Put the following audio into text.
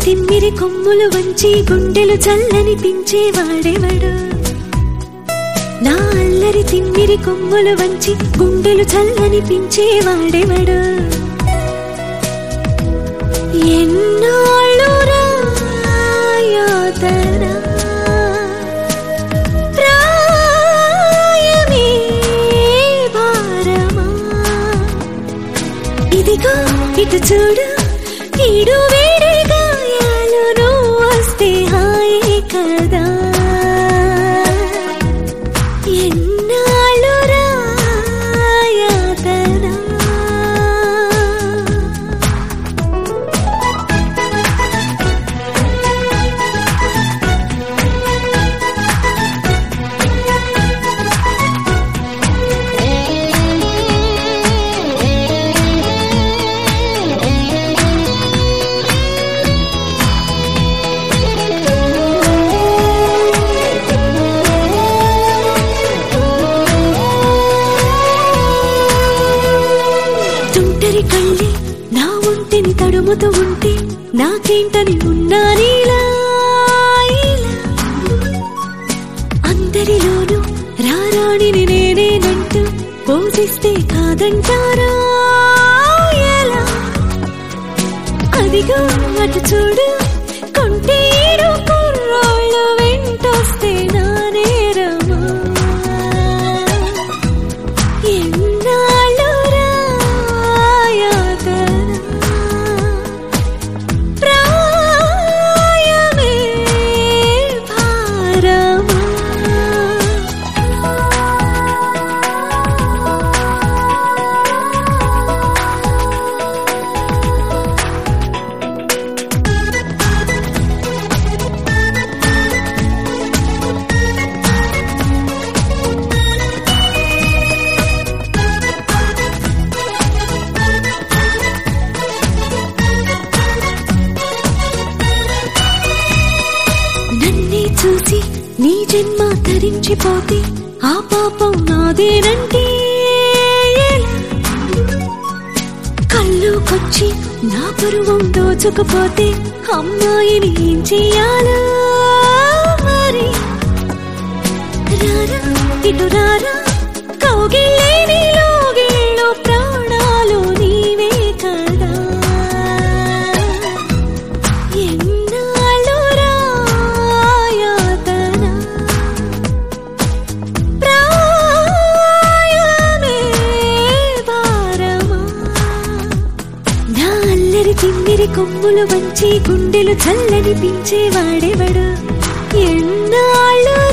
తిమ్మిరి కొమ్ములు వంచి గుండెలు చల్లనిపించేవాడెవడు నా అల్లరి తిమ్మిరి కొమ్ములు వంచి గుండెలు చల్లనిపించేవాడెవడు ఎన్నాళ్ళు రాయాతనా ప్రాయమే భారమా ఇదిగో ఇటు చూడు ఈడు వేడి గాయాలు నువ్వు వస్తే హాయే కదా ఎన్నాళ్ళు రాయాతనా తుంటరి కళ్ళి నా ఒంటిని తడుముతూ ఉంటే నాకేంటని ఉన్నా నీలా ఇలా. అందరిలోనూ రారాణిని నేనేనంటూ పోజిస్తే కాదంటారా ఎలా అదిగో అటు చూడు కొంటే ఈడు కుర్రోళ్ళు వెంటొస్తే నా నేరమా ఎన్నాళ్ళు రాయాతనా ప్రాయమే భారమా నన్నే చూసి నీ జన్మ తరించిపోతే ఆ పాపం నాదేనంటే ఎలా? కళ్ళుకొచ్చి నా పరువం దోచుకుపోతే అమ్మాయిని ఏం చెయ్యాలో మరి రారా ఇటు రారా కౌగిళ్ళే నీలోగిళ్ళో ప్రాణాలు నీవే కదా ఎన్నాళ్ళు రాయాతనా ప్రాయమే భారమా నా అల్లరి తిమ్మిరి కొమ్ములు వంచి గుండెలు చల్లనిపించేవాడెవడు ఎన్నాళ్ళు